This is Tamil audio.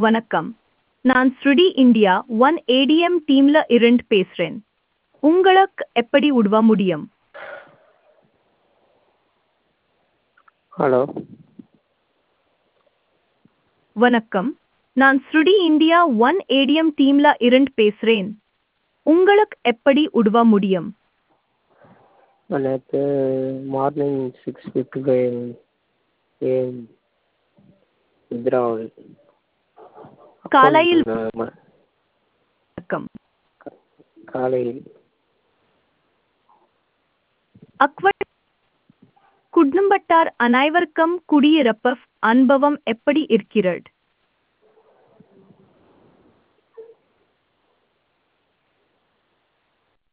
வணக்கம் நான் ஸ்ருடி இந்தியா ஒன் ஏடிஎம் டீம்ல இருந்து பேசுறேன் உங்களுக்கு எப்படி உதவ முடியும் ஹலோ வணக்கம் நான் ஸ்ருடி இந்தியா ஒன் ஏடிஎம் டீம்ல இருந்து பேசுறேன் உங்களுக்கு எப்படி உதவ முடியும் நேற்று morning six fifty five AM withdrawal காலையில் வணக்கம் காலையில் அக்வட் குடும்பத்தார் அனைவருக்கும் குடியிருப்பு அனுபவம் எப்படி இருக்கிறது